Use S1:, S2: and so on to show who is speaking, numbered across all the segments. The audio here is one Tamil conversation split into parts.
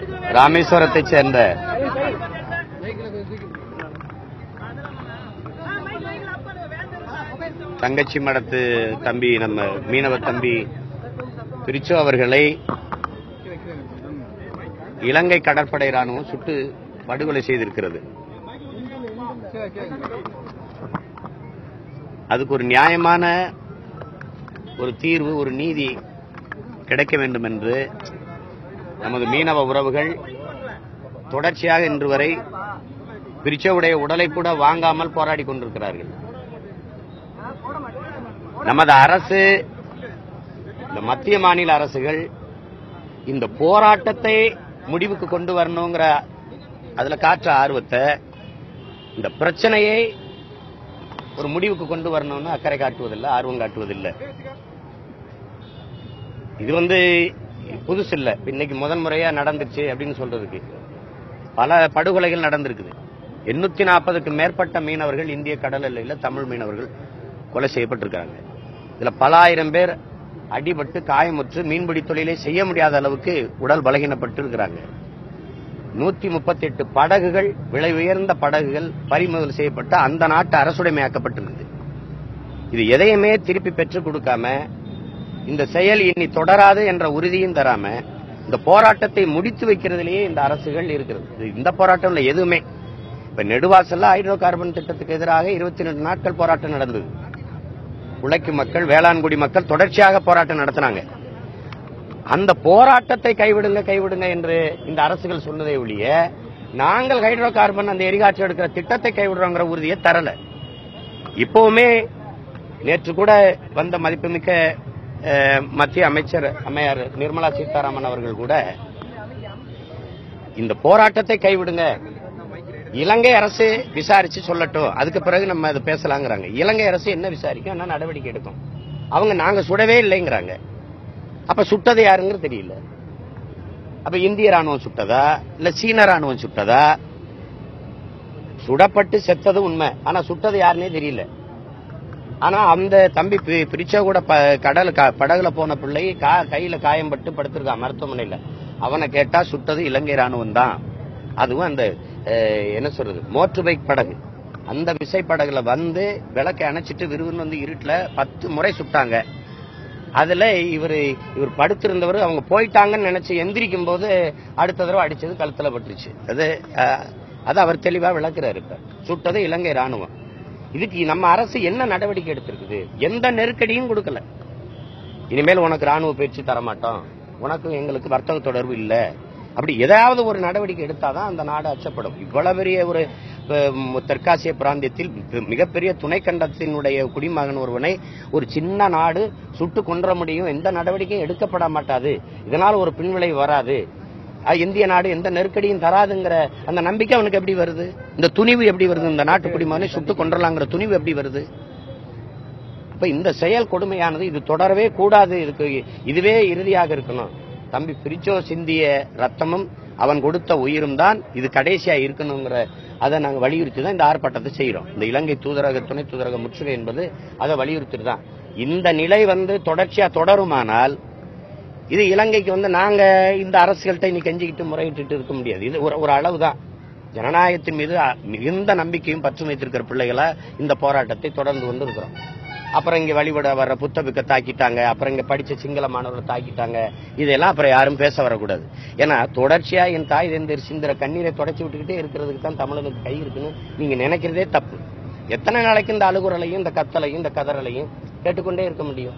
S1: ராமேஸ்வரத்தைச் சேர்ந்த தங்கச்சி மடத்து தம்பி நம்ம மீனவ தம்பி பிரிச்சு அவர்களை இலங்கை கடற்படை ராணுவம் சுட்டு படுகொலை செய்திருக்கிறது அதுக்கு ஒரு நியாயமான ஒரு தீர்வு ஒரு நீதி கிடைக்க வேண்டும் என்று நமது மீனவ உறவுகள் தொடர்ச்சியாக இன்று வரை பிரிச்சவுடைய உடலை கூட வாங்காமல் போராடி கொண்டிருக்கிறார்கள் நமது அரசு இந்த மத்திய மாநில அரசுகள் இந்த போராட்டத்தை முடிவுக்கு கொண்டு வரணுங்கிற அதுல காற்ற ஆர்வத்தை இந்த பிரச்சனையை ஒரு முடிவுக்கு கொண்டு வரணும்னு அக்கறை காட்டுவதில்லை ஆர்வம் காட்டுவதில்லை இது வந்து புதுசு இல்ல இன்னைக்கு முதன் முறையா நடந்துச்சு அப்படின்னு சொல்றதுக்கு பல படுகொலைகள் நடந்திருக்குது எண்ணூத்தி நாற்பதுக்கு மேற்பட்ட மீனவர்கள் இந்திய கடல் எல்லையில தமிழ் மீனவர்கள் கொலை செய்யப்பட்டிருக்காங்க இதுல பல ஆயிரம் பேர் அடிபட்டு காயமுற்று மீன்பிடி தொழிலை செய்ய முடியாத அளவுக்கு உடல் பலகீனப்பட்டு இருக்கிறாங்க நூத்தி முப்பத்தி எட்டு படகுகள் விலை உயர்ந்த படகுகள் பறிமுதல் செய்யப்பட்டு அந்த நாட்டு அரசுடைமையாக்கப்பட்டிருக்குது இது எதையுமே திருப்பி பெற்றுக் கொடுக்காம இந்த செயல் இனி தொடராது என்ற உறுதியும் தராம இந்த போராட்டத்தை முடித்து வைக்கிறதுலேயே இந்த அரசுகள் இருக்கிறது இது இந்த போராட்டம் இல்ல எதுவுமே இப்ப நெடுவாசல்ல ஹைட்ரோ கார்பன் திட்டத்துக்கு எதிராக இருபத்தி ரெண்டு நாட்கள் போராட்டம் நடந்தது உழைக்கும் மக்கள் வேளாண்குடி மக்கள் தொடர்ச்சியாக போராட்டம் நடத்தினாங்க அந்த போராட்டத்தை கைவிடுங்க கைவிடுங்க என்று இந்த அரசுகள் சொன்னதை ஒழிய நாங்கள் ஹைட்ரோ கார்பன் அந்த எரிகாற்று எடுக்கிற திட்டத்தை கைவிடுறோங்கிற உறுதியை தரல இப்பவுமே நேற்று கூட வந்த மதிப்புமிக்க அஹ், மத்திய அமைச்சர் அம்மையார் நிர்மலா சீதாராமன் அவர்கள் கூட இந்த போராட்டத்தை கைவிடுங்க இலங்கை அரசு விசாரிச்சு சொல்லட்டும் அதுக்கு பிறகு நம்ம அதை பேசலாங்கிறாங்க இலங்கை அரசு என்ன விசாரிக்கும் என்ன நடவடிக்கை எடுக்கும் அவங்க நாங்க சுடவே இல்லைங்கிறாங்க அப்ப சுட்டது யாருங்கிறது தெரியல அப்ப இந்திய ராணுவம் சுட்டதா இல்ல சீன ராணுவம் சுட்டதா சுடப்பட்டு செத்தது உண்மை ஆனா சுட்டது யாருன்னே தெரியல ஆனா அந்த தம்பி பி- பிரிச்சா கூட ப- கடல் க- படகுல போன பிள்ளை கா- கையில காயம் பட்டு படுத்திருக்கான் மருத்துவமனையில அவனை கேட்டா சுட்டது இலங்கை ராணுவம் தான் அதுவும் அந்த அஹ், என்ன சொல்றது மோட்டர் பைக் படகு அந்த விசை படகுல வந்து விளக்கை அணைச்சிட்டு விறுவிறுன்னு வந்து இருட்டுல பத்து முறை சுட்டாங்க அதுல இவர் இவர் படுத்திருந்தவர் அவங்க போயிட்டாங்கன்னு நினைச்சு எந்திரிக்கும் போது அடுத்த தடவை அடிச்சது கழுத்துல பட்டுருச்சு அது அஹ், அது அவர் தெளிவா விளக்குறாரு இப்ப சுட்டது இலங்கை ராணுவம் இதுக்கு நம்ம அரசு என்ன நடவடிக்கை எடுத்திருக்குது எந்த நெருக்கடியும் கொடுக்கல இனிமேல் உனக்கு ராணுவ பயிற்சி தரமாட்டோம் உனக்கு எங்களுக்கு வர்த்தக தொடர்பு இல்ல அப்படி ஏதாவது ஒரு நடவடிக்கை எடுத்தாதான் அந்த நாடு அச்சப்படும் இவ்வளவு பெரிய ஒரு அஹ், தெற்காசிய பிராந்தியத்தில் மிக- மிகப்பெரிய துணைக்கண்டத்தினுடைய குடிமகன் ஒருவனை ஒரு சின்ன நாடு சுட்டு கொன்ற முடியும் எந்த நடவடிக்கையும் எடுக்கப்பட மாட்டாது இதனால் ஒரு பின்விளைவு வராது அஹ், இந்திய நாடு எந்த நெருக்கடியும் தராதுங்கிற அந்த நம்பிக்கை அவனுக்கு எப்படி வருது இந்த துணிவு எப்படி வருது இந்த நாட்டு குடிமகனை சுட்டு கொன்றலாங்கிற துணிவு எப்படி வருது அப்ப இந்த செயல் கொடுமையானது இது தொடரவே கூடாது இதுக்கு இதுவே இறுதியாக இருக்கணும் தம்பி பிரிச்சோ சிந்திய ரத்தமும் அவன் கொடுத்த உயிரும் தான் இது கடைசியா இருக்கணுங்கிற அதை நாங்க வலியுறுத்தி தான் இந்த ஆர்ப்பாட்டத்தை செய்யறோம் இந்த இலங்கை தூதரக துணை தூதரக முற்றுகை என்பது அதை வலியுறுத்திட்டு தான் இந்த நிலை வந்து தொடர்ச்சியா தொடருமானால் இது இலங்கைக்கு வந்து நாங்க இந்த அரசுகள்கிட்ட இன்னைக்கு கெஞ்சிக்கிட்டு முறையிட்டு இருக்க முடியாது இது ஒரு ஒரு அளவு தான் ஜனநாயகத்தின் மீது அ- மிகுந்த நம்பிக்கையும் பற்று வைத்திருக்கிற பிள்ளைகளா இந்த போராட்டத்தை தொடர்ந்து கொண்டு இருக்கிறோம் அப்புறம் இங்க வழிபட வர்ற புத்தபிக்க தாக்கிட்டாங்க அப்புறம் இங்க படிச்ச சிங்கள மாணவர்களை தாக்கிட்டாங்க இதெல்லாம் அப்புறம் யாரும் பேச வரக்கூடாது ஏன்னா தொடர்ச்சியா என் தாய் தந்தர் சிந்திர கண்ணீரை தொடச்சி விட்டுக்கிட்டே இருக்கிறதுக்கு தான் தமிழனுக்கு கை இருக்குன்னு நீங்க நினைக்கிறதே தப்பு எத்தனை நாளைக்கு இந்த அழுகுறலையும் இந்த கத்தலையும் இந்த கதறலையும் கேட்டுக்கொண்டே இருக்க முடியும்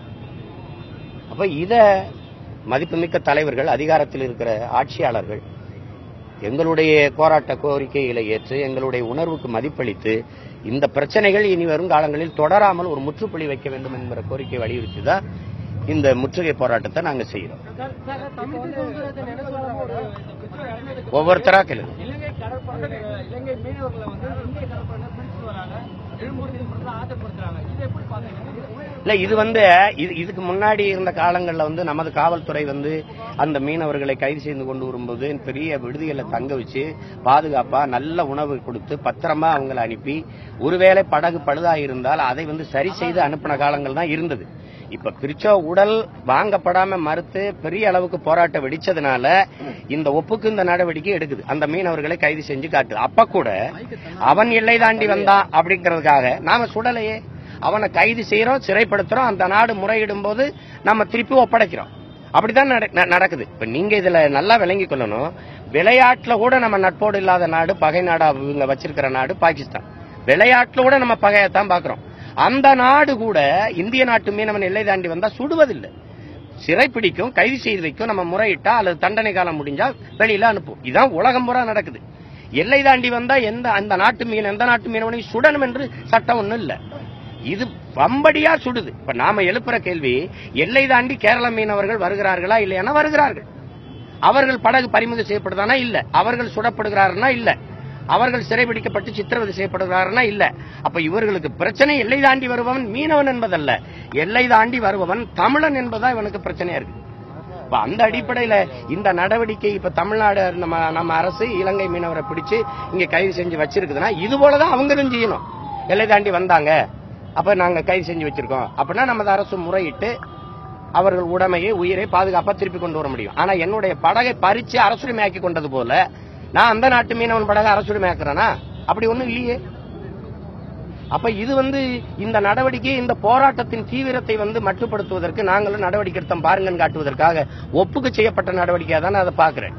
S1: அப்ப இத மதிப்புமிக்க தலைவர்கள் அதிகாரத்தில் இருக்கிற ஆட்சியாளர்கள் எங்களுடைய போராட்ட கோரிக்கைகளை ஏற்று எங்களுடைய உணர்வுக்கு மதிப்பளித்து இந்த பிரச்சனைகள் இனி வரும் காலங்களில் தொடராமல் ஒரு முற்றுப்புள்ளி வைக்க வேண்டும் என்கிற கோரிக்கை வலியுறுத்தி தான் இந்த முற்றுகை போராட்டத்தை நாங்க செய்யறோம் ஒவ்வொருத்தரா கேளுங்க
S2: இலங்கை கடற்படை இலங்கை மீனவர்களை வந்து இந்திய கடற்படை பிடிச்சிட்டு வராங்க எழும்பூரில் ஆஜர்படுத்துறாங்க இதை எப்படி பாக்குறீங்க
S1: இல்ல இது வந்து இது இதுக்கு முன்னாடி இருந்த காலங்கள்ல வந்து நமது காவல்துறை வந்து அந்த மீனவர்களை கைது செய்து கொண்டு வரும்போது பெரிய விடுதிகளை தங்க வச்சு பாதுகாப்பா நல்ல உணவு கொடுத்து பத்திரமா அவங்களை அனுப்பி ஒருவேளை படகு பழுதா இருந்தால் அதை வந்து சரி செய்து அனுப்பின காலங்கள் தான் இருந்தது இப்ப பிரிச்சோ உடல் வாங்கப்படாம மறுத்து பெரிய அளவுக்கு போராட்டம் வெடிச்சதுனால இந்த ஒப்புக்கு இந்த நடவடிக்கை எடுக்குது அந்த மீனவர்களை கைது செஞ்சு காட்டுது அப்ப கூட அவன் எல்லை தாண்டி வந்தான் அப்படிங்கறதுக்காக நாம சுடலையே அவனை கைது செய்யறோம் சிறைப்படுத்துறோம் அந்த நாடு முறையிடும் போது நம்ம திருப்பி ஒப்படைக்கிறோம் அப்படிதான் நட- ந- நடக்குது இப்ப நீங்க இதுல நல்லா விளங்கி கொள்ளணும் விளையாட்டுல கூட நம்ம நட்போடு இல்லாத நாடு பகை நாடா இவங்க வச்சிருக்கிற நாடு பாகிஸ்தான் விளையாட்டுல கூட நம்ம பகையத்தான் பாக்குறோம் அந்த நாடு கூட இந்திய நாட்டு மீனவன் எல்லை தாண்டி வந்தா சுடுவதில்லை சிறை பிடிக்கும் கைது செய்து வைக்கும் நம்ம முறையிட்டா அல்லது தண்டனை காலம் முடிஞ்சா வெளியில அனுப்பும் இதான் உலகம் பூரா நடக்குது எல்லை தாண்டி வந்தா எந்த அந்த நாட்டு மீன் எந்த நாட்டு மீனவனையும் சுடணும் என்று சட்டம் ஒண்ணும் இல்ல இது வம்படியா சுடுது இப்ப நாம எழுப்புற கேள்வி எல்லை தாண்டி கேரள மீனவர்கள் வருகிறார்களா இல்லையானா வருகிறார்கள் அவர்கள் படகு பறிமுதல் செய்யப்படுதானா இல்ல அவர்கள் சுடப்படுகிறார்களா இல்ல அவர்கள் சிறைபிடிக்கப்பட்டு சித்திரவதை செய்யப்படுகிறார்களா இல்ல அப்ப இவர்களுக்கு பிரச்சனை எல்லை தாண்டி வருபவன் மீனவன் என்பதல்ல எல்லை தாண்டி வருபவன் தமிழன் என்பதா இவனுக்கு பிரச்சனையா இருக்கு இப்ப அந்த அடிப்படையில இந்த நடவடிக்கை இப்ப தமிழ்நாடு நம்ம நம்ம அரசு இலங்கை மீனவரை பிடிச்சு இங்க கைது செஞ்சு வச்சிருக்குதுன்னா இது போலதான் அவங்களும் செய்யணும் எல்லை தாண்டி வந்தாங்க அப்ப நாங்க கைது செஞ்சு வச்சிருக்கோம் அப்படின்னா நமது அரசு முறையிட்டு அவர்கள் உடைமையை உயிரை பாதுகாப்பா திருப்பி கொண்டு வர முடியும் ஆனா என்னுடைய படகை பறிச்சு அரசுரிமையாக்கி கொண்டது போல நான் அந்த நாட்டு மீனவன் படகை அரசுரிமையாக்குறேனா அப்படி ஒண்ணும் இல்லையே அப்ப இது வந்து இந்த நடவடிக்கை இந்த போராட்டத்தின் தீவிரத்தை வந்து மட்டுப்படுத்துவதற்கு நாங்களும் நடவடிக்கை எடுத்தோம் பாருங்கன்னு காட்டுவதற்காக ஒப்புக்கு செய்யப்பட்ட நடவடிக்கையா தான் நான் அதை பாக்குறேன்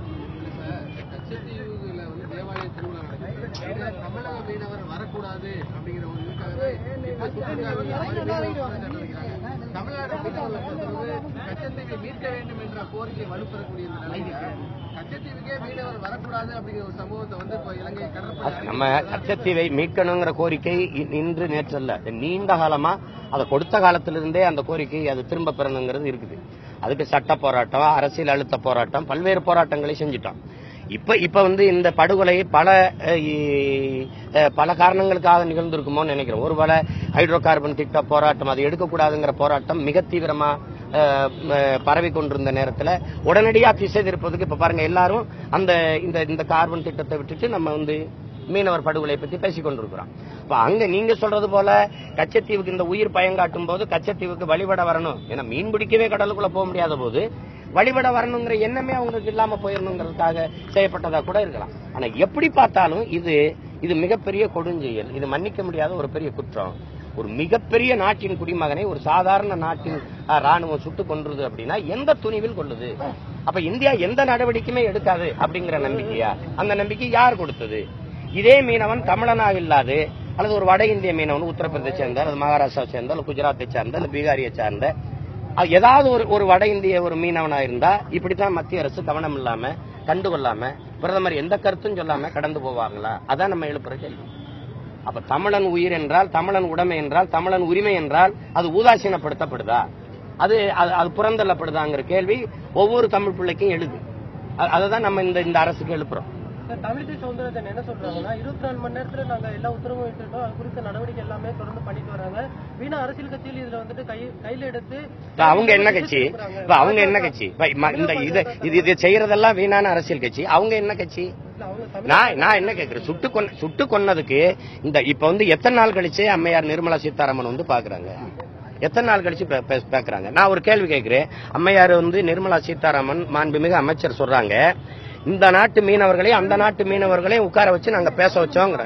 S3: கச்சத்தீவுல வந்து தேவாலய திருவிழா நடக்குது இதுல தமிழக மீனவர் வரக்கூடாது அப்படிங்கிற ஒரு இதுக்காக இப்ப சுற்றுலாவில் ஆயிரம் மீனவர் போராட்டம் நடக்கிறாங்க. தமிழ்நாடு மீனவர்களை பொறுத்தளவு கச்சத்தீவை மீட்க வேண்டும் என்ற கோரிக்கை வலுப்பெறக்கூடிய இந்த நிலையில கச்சத்தீவுக்கே மீனவர் வரக்கூடாது அப்படிங்கிற ஒரு சமூகத்தை வந்து இப்ப இலங்கை கடற்படை
S1: நம்ம கச்சத்தீவை மீட்கணுங்கிற கோரிக்கை இ- இன்று நேற்று அல்ல இது நீண்ட காலமா அதை கொடுத்த காலத்திலிருந்தே அந்த கோரிக்கை அது திரும்ப பெறணுங்கிறது இருக்குது அதுக்கு சட்ட போராட்டம் அரசியல் அழுத்த போராட்டம் பல்வேறு போராட்டங்களை செஞ்சிட்டோம் இப்ப இப்ப வந்து இந்த படுகொலை பல அஹ், இ- அஹ், பல காரணங்களுக்காக நிகழ்ந்திருக்குமோன்னு நினைக்கிறேன் ஒருவேளை ஹைட்ரோ கார்பன் திட்ட போராட்டம் அது எடுக்கக்கூடாதுங்கிற போராட்டம் மிக தீவிரமா அஹ், ம- பரவி கொண்டிருந்த நேரத்துல உடனடியா திசை திருப்பதுக்கு இப்ப பாருங்க எல்லாரும் அந்த இந்த இந்த கார்பன் திட்டத்தை விட்டுட்டு நம்ம வந்து மீனவர் படுகொலை பத்தி பேசிக் கொண்டிருக்கிறோம் இப்ப அங்க நீங்க சொல்றது போல கச்சத்தீவுக்கு இந்த உயிர் பயங்காட்டும் போது கச்சத்தீவுக்கு வழிபட வரணும் ஏன்னா மீன் பிடிக்கவே கடலுக்குள்ள போக முடியாத போது வழிபட வரணுங்கிற எண்ணமே அவங்களுக்கு இல்லாம போயிடணுங்கிறதுக்காக செய்யப்பட்டதா கூட இருக்கலாம் ஆனா எப்படி பார்த்தாலும் இது இது மிகப்பெரிய கொடுஞ்செயல் இது மன்னிக்க முடியாத ஒரு பெரிய குற்றம் ஒரு மிகப்பெரிய நாட்டின் குடிமகனை ஒரு சாதாரண நாட்டின் அஹ், ராணுவம் சுட்டு கொன்றுது அப்படின்னா எந்த துணிவில் கொள்ளுது அப்ப இந்தியா எந்த நடவடிக்கையுமே எடுக்காது அப்படிங்கிற நம்பிக்கையா அந்த நம்பிக்கை யார் கொடுத்தது இதே மீனவன் தமிழனாக இல்லாது அல்லது ஒரு வட இந்திய மீனவன் உத்தரப்பிரதேச சேர்ந்த அல்லது மகாராஷ்டிரா சேர்ந்த அல்லது குஜராத்தை சார்ந்த அல்லது பீகாரியை சார்ந்த அது ஏதாவது ஒரு ஒரு வட இந்திய ஒரு மீனவனா இருந்தா இப்படித்தான் மத்திய அரசு கவனம் இல்லாம கண்டுகொள்ளாம பிரதமர் எந்த கருத்தும் சொல்லாம கடந்து போவாங்களா அதான் நம்ம எழுப்புற கேள்வி அப்ப தமிழன் உயிர் என்றால் தமிழன் உடைமை என்றால் தமிழன் உரிமை என்றால் அது ஊதாசீனப்படுத்தப்படுதா அது அது- அது புறந்தள்ளப்படுதாங்கிற கேள்வி ஒவ்வொரு தமிழ் பிள்ளைக்கும் எழுது அ- அததான் நம்ம இந்த இந்த அரசுக்கு எழுப்புறோம்
S2: சார் தமிழிசை சவுந்தரராஜன் என்ன சொல்றாங்கன்னா இருபத்தி நாலு மணி நேரத்துல நாங்க எல்லா உத்தரவும் இட்டுட்டோம் அது குறித்த நடவடிக்கை எல்லாமே தொடர்ந்து பண்ணிட்டு வராங்க வீணா அரசியல் கட்சியில் இதுல வந்துட்டு கை கையில எடுத்து
S1: இப்ப அவங்க என்ன கட்சி இப்ப அவங்க என்ன கட்சி இப்ப ம- இந்த இது இது இது செய்யறதெல்லாம் வீணான அரசியல் கட்சி அவங்க என்ன கட்சி
S2: இல்ல, அவங்க தமிழ்
S1: நான் நான் என்ன கேக்குறேன் சுட்டு கொன்ன சுட்டு கொன்னதுக்கு இந்த இப்ப வந்து எத்தனை நாள் கழிச்சு அம்மையார் நிர்மலா சீதாராமன் வந்து பாக்குறாங்க எத்தனை நாள் கழிச்சு பே- பே- பேக்குறாங்க நான் ஒரு கேள்வி கேட்கிறேன் அம்மையார் வந்து நிர்மலா சீதாராமன் மாண்புமிகு அமைச்சர் சொல்றாங்க இந்த நாட்டு மீனவர்களையும் அந்த நாட்டு மீனவர்களையும் உட்கார வச்சு நாங்க பேச வச்சோங்கிற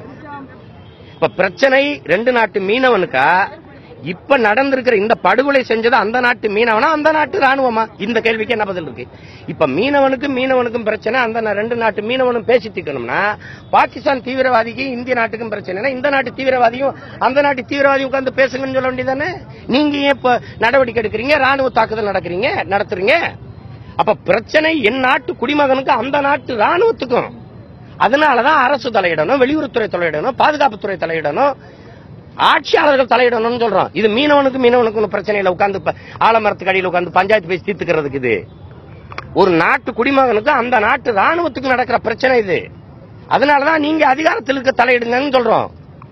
S1: இப்ப பிரச்சனை ரெண்டு நாட்டு மீனவனுக்கா இப்ப நடந்திருக்கிற இந்த படுகொலை செஞ்சது அந்த நாட்டு மீனவனா அந்த நாட்டு ராணுவமா இந்த கேள்விக்கு என்ன பதில் இருக்கு இப்ப மீனவனுக்கும் மீனவனுக்கும் பிரச்சனை அந்த நா- ரெண்டு நாட்டு மீனவனும் பேசி தீர்க்கணும்னா பாகிஸ்தான் தீவிரவாதிக்கு இந்திய நாட்டுக்கும் பிரச்சனைனா இந்த நாட்டு தீவிரவாதியும் அந்த நாட்டு தீவிரவாதி உட்கார்ந்து பேசுங்கன்னு சொல்ல வேண்டியதானே நீங்க ஏன் இப்ப நடவடிக்கை எடுக்கிறீங்க ராணுவ தாக்குதல் நடக்கிறீங்க நடத்துறீங்க அப்ப பிரச்சனை என் நாட்டு குடிமகனுக்கு அந்த நாட்டு ராணுவத்துக்கும் அதனாலதான் அரசு தலையிடணும் வெளியுறவுத்துறை தலையிடணும் பாதுகாப்புத்துறை தலையிடணும் ஆட்சியாளர்கள் தலையிடணும்னு சொல்றோம் இது மீனவனுக்கு மீனவனுக்கு பிரச்சனையில உட்கார்ந்து ப- ஆலமரத்துக்கு அடியில் உட்கார்ந்து பஞ்சாயத்து பேசி தீர்த்துக்கிறதுக்கு இது ஒரு நாட்டு குடிமகனுக்கு அந்த நாட்டு ராணுவத்துக்கு நடக்கிற பிரச்சனை இது அதனாலதான் நீங்க அதிகாரத்தில் இருக்க தலையிடுங்கன்னு சொல்றோம்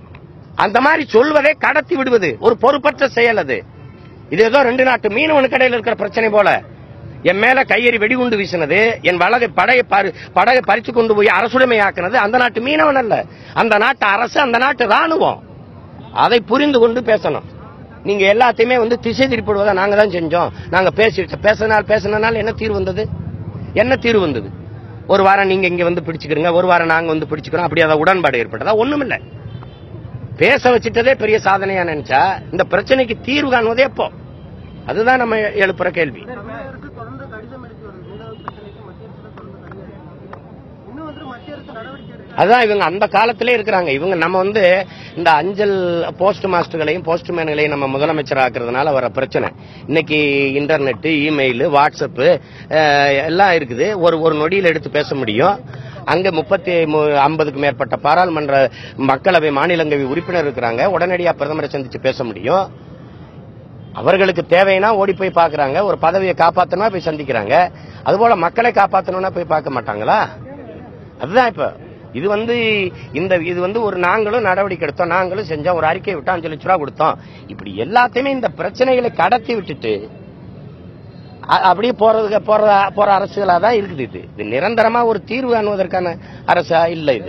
S1: அந்த மாதிரி சொல்வதை கடத்தி விடுவது ஒரு பொறுப்பற்ற செயல் அது இது ஏதோ ரெண்டு நாட்டு மீனவனுக்கு இடையில இருக்கிற பிரச்சனை போல என் மேல கையெறி வெடிகுண்டு வீசினது என் வலகை படையை பறி- படகை பறிச்சு கொண்டு போய் அரசுடைமையாக்குனது அந்த நாட்டு மீனவன் அல்ல அந்த நாட்டு அரசு அந்த நாட்டு ராணுவம் அதை புரிந்து கொண்டு பேசணும் நீங்க எல்லாத்தையுமே வந்து திசை திருப்பிடுவதா நாங்க தான் செஞ்சோம் நாங்க பேசிட்டு பேசினால் பேசினால என்ன தீர்வு வந்தது என்ன தீர்வு வந்தது ஒரு வாரம் நீங்க இங்க வந்து பிடிச்சுக்கிறீங்க ஒரு வாரம் நாங்க வந்து பிடிச்சுக்கிறோம் அப்படி அதை உடன்பாடு ஏற்பட்டதா ஒண்ணுமில்ல பேச வச்சிட்டதே பெரிய சாதனையா நினைச்சா இந்த பிரச்சனைக்கு தீர்வு காணுவதே எப்போ அதுதான் நம்ம எழுப்புற கேள்வி
S2: தமிழகத்துக்கு தொடர்ந்து கடிதம் அளித்து வருது மீனவர் பிரச்சனைக்கு மத்திய அரசு தொடர்ந்து கடிதம் அளித்து வருது. இன்னும் வந்து மத்திய அரசு நடவடிக்கை எடுக்க
S1: அதான் இவங்க அந்த காலத்திலே இருக்கிறாங்க இவங்க நம்ம வந்து இந்த அஞ்சல் போஸ்ட் மாஸ்டர்களையும் போஸ்ட்மேன்களையும் நம்ம முதலமைச்சர் ஆக்குறதுனால வர பிரச்சனை இன்னைக்கு இன்டர்நெட் இமெயில் வாட்ஸ்அப் எல்லாம் இருக்குது ஒரு ஒரு நொடியில் எடுத்து பேச முடியும் அங்க முப்பத்தி ஐம்பதுக்கு மேற்பட்ட பாராளுமன்ற மக்களவை மாநிலங்களவை உறுப்பினர் இருக்கிறாங்க உடனடியா பிரதமரை சந்திச்சு பேச முடியும் அவர்களுக்கு தேவைன்னா ஓடி போய் பாக்குறாங்க ஒரு பதவியை காப்பாத்தனா போய் சந்திக்கிறாங்க அதுபோல மக்களை காப்பாத்தணும்னா போய் பார்க்க மாட்டாங்களா அதுதான் இப்ப இது வந்து இந்த இது வந்து ஒரு நாங்களும் நடவடிக்கை எடுத்தோம் நாங்களும் செஞ்சோம் ஒரு அறிக்கை விட்டோம் அஞ்சு லட்ச ரூபா கொடுத்தோம் இப்படி எல்லாத்தையுமே இந்த பிரச்சனைகளை கடத்தி விட்டுட்டு அ- அப்படியே போறதுக்கு போற போற அரசுகளா தான் இருக்குது இது இது நிரந்தரமா ஒரு தீர்வு காணுவதற்கான அரசா இல்ல இது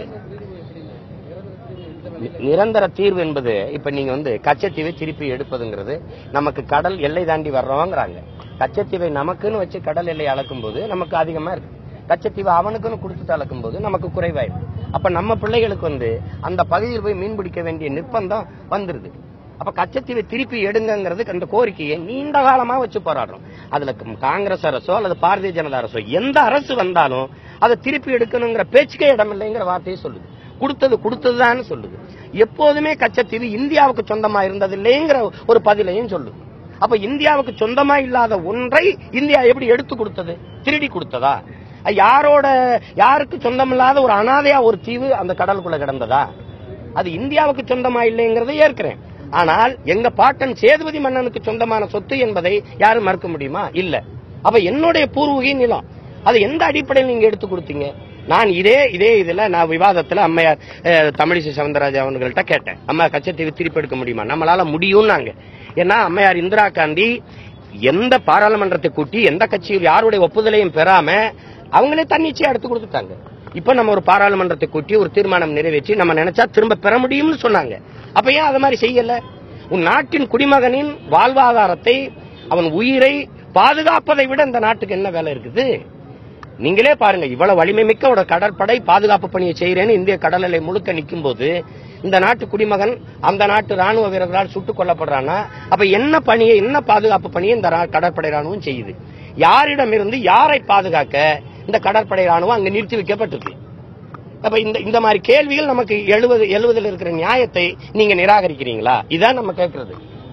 S1: நி- நிரந்தர தீர்வு என்பது இப்ப நீங்க வந்து கச்சத்தீவை திருப்பி எடுப்பதுங்கிறது நமக்கு கடல் எல்லை தாண்டி வர்றோங்கிறாங்க கச்சத்தீவை நமக்குன்னு வச்சு கடல் எல்லை அளக்கும் போது நமக்கு அதிகமா இருக்கு கச்சத்தீவை அவனுக்குன்னு கொடுத்துட்டு அளக்கும் போது நமக்கு குறைவாயிருக்கு அப்ப நம்ம பிள்ளைகளுக்கு வந்து அந்த பகுதியில் போய் மீன் பிடிக்க வேண்டிய நிர்பந்தம் வந்துருது அப்ப கச்சத்தீவை திருப்பி எடுங்கிறது அந்த கோரிக்கையை நீண்ட காலமா வச்சு போராடுறோம் அதுல க- காங்கிரஸ் அரசோ அல்லது பாரதிய ஜனதா அரசோ எந்த அரசு வந்தாலும் அதை திருப்பி எடுக்கணுங்கிற பேச்சுக்கே இடமில்லைங்கிற வார்த்தையை சொல்லுது கொடுத்தது கொடுத்ததுதான் சொல்லுது எப்போதுமே கச்சத்தீவு இந்தியாவுக்கு சொந்தமா இருந்ததில்லைங்கிற ஒரு பதிலையும் சொல்லுது அப்ப இந்தியாவுக்கு சொந்தமா இல்லாத ஒன்றை இந்தியா எப்படி எடுத்து கொடுத்தது திருடி கொடுத்ததா அஹ் யாரோட யாருக்கு சொந்தமில்லாத ஒரு அனாதையா ஒரு தீவு அந்த கடலுக்குள்ள கிடந்ததா அது இந்தியாவுக்கு சொந்தமா இல்லைங்கிறதை ஏற்கிறேன் ஆனால் எங்க பாட்டன் சேதுபதி மன்னனுக்கு சொந்தமான சொத்து என்பதை யாரும் மறுக்க முடியுமா இல்ல அப்ப என்னுடைய பூர்வீக நிலம் அது எந்த அடிப்படையில் நீங்க எடுத்து கொடுத்தீங்க நான் இதே இதே இதுல நான் விவாதத்துல அம்மையார் அஹ், தமிழிசை சவுந்தரராஜா அவங்கள்ட்ட கேட்டேன் அம்மா கச்சத்தீவு திருப்பி எடுக்க முடியுமா நம்மளால முடியும்னாங்க ஏன்னா அம்மையார் இந்திரா காந்தி எந்த பாராளுமன்றத்தை கூட்டி எந்த கட்சியில் யாருடைய ஒப்புதலையும் பெறாம அவங்களே தன்னிச்சையா எடுத்து கொடுத்துட்டாங்க இப்ப நம்ம ஒரு பாராளுமன்றத்தை கூட்டி ஒரு தீர்மானம் நிறைவேற்றி நம்ம நினைச்சா திரும்ப பெற முடியும்னு சொன்னாங்க அப்ப ஏன் அது மாதிரி செய்யல உன் நாட்டின் குடிமகனின் வாழ்வாதாரத்தை அவன் உயிரை பாதுகாப்பதை விட இந்த நாட்டுக்கு என்ன வேலை இருக்குது நீங்களே பாருங்க இவ்வளவு வலிமை மிக்க ஒரு கடற்படை பாதுகாப்பு பணியை செய்யறேன்னு இந்திய கடல் எல்லை முழுக்க நிற்கும் போது இந்த நாட்டு குடிமகன் அந்த நாட்டு ராணுவ வீரர்களால் சுட்டுக் கொல்லப்படுறான்னா அப்ப என்ன பணியை என்ன பாதுகாப்பு பணியை இந்த ரா- கடற்படை ராணுவம் செய்யுது யாரிடமிருந்து யாரை பாதுகாக்க இந்த கடற்படை ராணுவம் அங்க நிறுத்தி வைக்கப்பட்டிருக்கு அப்ப இந்த இந்த மாதிரி கேள்விகள் நமக்கு எழுவது எழுவதில் இருக்கிற நியாயத்தை நீங்க நிராகரிக்கிறீங்களா இதான் நம்ம கேட்கறது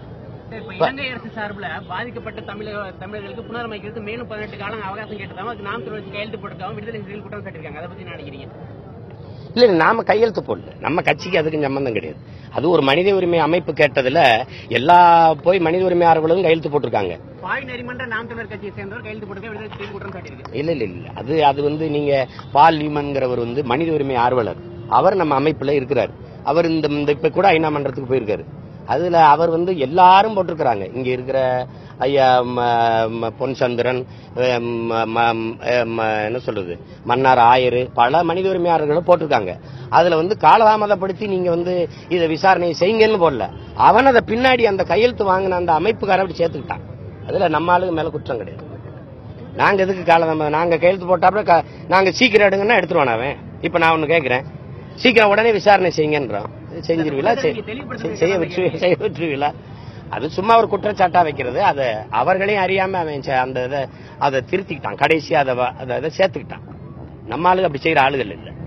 S4: இப்ப இலங்கை அரசு சார்பில் பாதிக்கப்பட்ட தமிழக தமிழர்களுக்கு புனரமைக்கிறது மேலும் பதினெட்டு காலம் அவகாசம் கேட்டதாகவும் அதுக்கு நாம் திருவள்ளி கையெழுத்து போட்டதாகவும் விடுதலை சிறுத்தைகள் குற்றம் சாட்டியிருக்காங்க அதை பத்தி என்ன நினைக்கிறீங்க
S1: இல்ல இல்ல, நாம கையெழுத்து போடல நம்ம கட்சிக்கு அதுக்கு சம்பந்தம் கிடையாது அது ஒரு மனித உரிமை அமைப்பு கேட்டதுல எல்லா போய் மனித உரிமை ஆர்வலரும் கையெழுத்து போட்டிருக்காங்க
S4: பாய் நெறிமன்ற நாம் தமிழர் கட்சியை சேர்ந்தவர் கையெழுத்து போட்டு விடுதலை சிறுத்தைகள் குற்றம் சாட்டியிருக்கு
S1: இல்ல இல்ல இல்ல அது அது வந்து நீங்க பால் லீமன்கிறவர் வந்து மனித உரிமை ஆர்வலர் அவர் நம்ம அமைப்புல இருக்கிறார் அவர் இந்த இந்த இப்ப கூட ஐநா மன்றத்துக்கு போயிருக்காரு அதுல அவர் வந்து எல்லாரும் போட்டிருக்கிறாங்க இங்க இருக்கிற ஐயா ம- ம- பொன்சந்திரன் அஹ் ம- ம- அஹ் ம- என்ன சொல்றது மன்னார் ஆயரு பல மனித உரிமையாளர்களும் போட்டிருக்காங்க அதுல வந்து காலதாமதப்படுத்தி நீங்க வந்து இதை விசாரணை செய்யுங்கன்னு போடல அவன் அதை பின்னாடி அந்த கையெழுத்து வாங்கின அந்த அமைப்புக்கார அப்படி சேர்த்துக்கிட்டான் அதுல நம்ம ஆளுங்க மேல குற்றம் கிடையாது நாங்க எதுக்கு காலம் நாங்க கையெழுத்து போட்டாப்புல க- நாங்க சீக்கிரம் எடுங்கன்னா எடுத்துருவான் அவன் இப்ப நான் ஒண்ணு கேக்குறேன் சீக்கிரம் உடனே விசாரணை செய்யுங்கன்றோம் செஞ்சிருவீங்களா செய்- செய்- செய்ய விட்டு செய்ய விட்டுருவீங்களா அது சும்மா ஒரு குற்றச்சாட்டா வைக்கிறது அதை அவர்களையும் அறியாம அவன் செ- அந்த இதை அதை திருத்திக்கிட்டான் கடைசியா அதை வ- அதை அதை சேர்த்துக்கிட்டான் நம்ம ஆளுங்க அப்படி செய்யற ஆளுகள் இல்லை